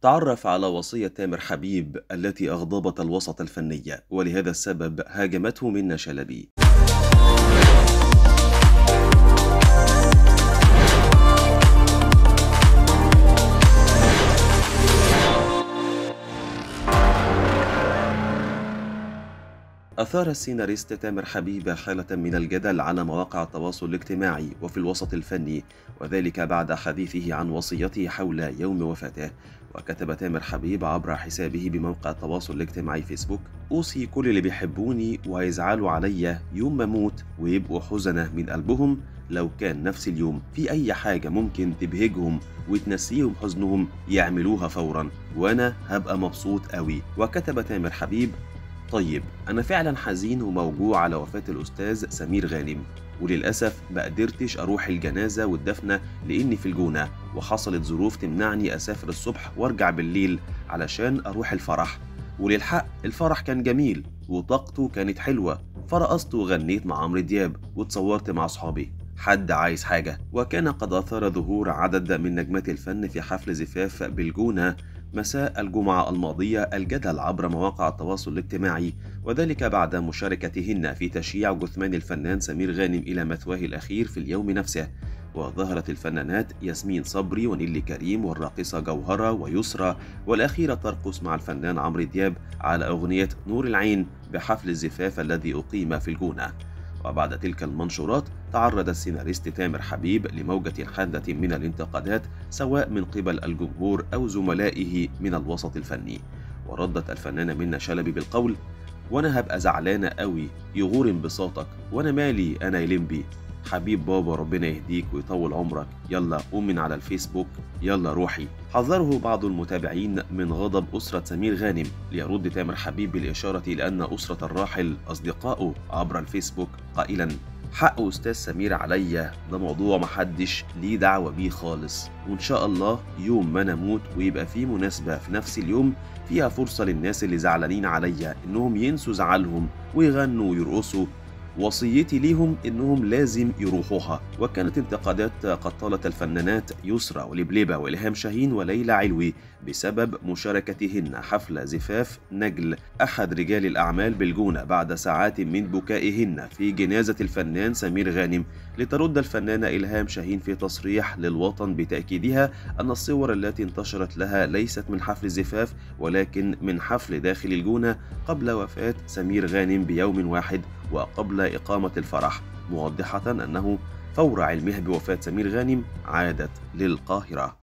تعرف على وصية تامر حبيب التي أغضبت الوسط الفني ولهذا السبب هاجمته منة شلبي أثار السيناريست تامر حبيب حالة من الجدل على مواقع التواصل الاجتماعي وفي الوسط الفني وذلك بعد حديثه عن وصيته حول يوم وفاته وكتب تامر حبيب عبر حسابه بموقع التواصل الاجتماعي فيسبوك أوصي كل اللي بيحبوني وهيزعلوا عليا يوم ما أموت ويبقوا حزنة من قلبهم لو كان نفس اليوم في أي حاجة ممكن تبهجهم وتنسيهم حزنهم يعملوها فورا وأنا هبقى مبسوط قوي وكتب تامر حبيب طيب أنا فعلا حزين وموجوع على وفاة الأستاذ سمير غانم وللأسف ما قدرتش أروح الجنازة والدفنة لأني في الجونة وحصلت ظروف تمنعني أسافر الصبح وأرجع بالليل علشان أروح الفرح وللحق الفرح كان جميل وطاقته كانت حلوة فرقصت وغنيت مع عمرو دياب واتصورت مع صحابي حد عايز حاجة وكان قد أثار ظهور عدد من نجمات الفن في حفل زفاف بالجونة مساء الجمعة الماضية الجدل عبر مواقع التواصل الاجتماعي وذلك بعد مشاركتهن في تشييع جثمان الفنان سمير غانم إلى مثواه الأخير في اليوم نفسه وظهرت الفنانات ياسمين صبري ونيلي كريم والراقصة جوهرة ويسرى والأخيرة ترقص مع الفنان عمرو دياب على أغنية نور العين بحفل الزفاف الذي أقيم في الجونة وبعد تلك المنشورات تعرض السيناريست تامر حبيب لموجة حادة من الانتقادات سواء من قبل الجمهور أو زملائه من الوسط الفني وردت الفنانة منة شلبي بالقول وانا هبقى زعلانة قوي يغور انبساطك وانا مالي انا يلمبي حبيب بابا ربنا يهديك ويطول عمرك يلا قوم من على الفيسبوك يلا روحي حذره بعض المتابعين من غضب أسرة سمير غانم ليرد تامر حبيب بالإشارة إلى أن أسرة الراحل أصدقائه عبر الفيسبوك قائلا حق أستاذ سمير عليا ده موضوع محدش ليه دعوة بيه خالص وإن شاء الله يوم ما نموت ويبقى في مناسبة في نفس اليوم فيها فرصة للناس اللي زعلانين عليا إنهم ينسوا زعلهم ويغنوا ويرقصوا وصيتي ليهم انهم لازم يروحوها وكانت انتقادات قد طالت الفنانات يسرى ولبلبة والهام شاهين وليلى علوي بسبب مشاركتهن حفل زفاف نجل احد رجال الاعمال بالجونه بعد ساعات من بكائهن في جنازه الفنان سمير غانم لترد الفنانه الهام شاهين في تصريح للوطن بتاكيدها ان الصور التي انتشرت لها ليست من حفل الزفاف ولكن من حفل داخل الجونه قبل وفاه سمير غانم بيوم واحد وقبل إقامة الفرح موضحة أنه فور علمها بوفاة سمير غانم عادت للقاهرة